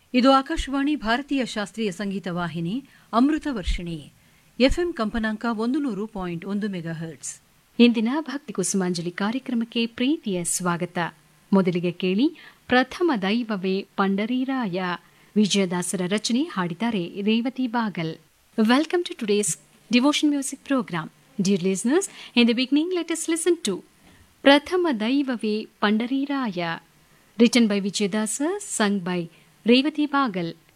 ಇದು ಆಕಾಶವಾಣಿ ಭಾರತೀಯ ಶಾಸ್ತ್ರೀಯ ಸಂಗೀತ ವಾಹಿನಿ ಅಮೃತ ವರ್ಷಿಣಿ ಎಫ್ಎಂ ಕಂಪನಾಂಕ ಒಂದು ನೂರು ಪಾಯಿಂಟ್ ಒಂದು ಮೆಗಾ ಹರ್ಟ್ಸ್ ಇಂದಿನ ಭಕ್ತಿ ಕುಸುಮಾಂಜಲಿ ಕಾರ್ಯಕ್ರಮಕ್ಕೆ ಪ್ರೀತಿಯ ಸ್ವಾಗತ ಮೊದಲಿಗೆ ಕೇಳಿ ಪ್ರಥಮ ದೈವವೇ ಪಂಡರೀರಾಯ ವಿಜಯದಾಸರ ರಚನೆ ಹಾಡಿದ್ದಾರೆ Revathi Bagal welcome to today's devotion music programme dear listeners in the beginning let us listen to ಪ್ರಥಮ ದೈವವೇ Pandariraya written by Vijayadasa sung by Revathi ಬಾಗಲ್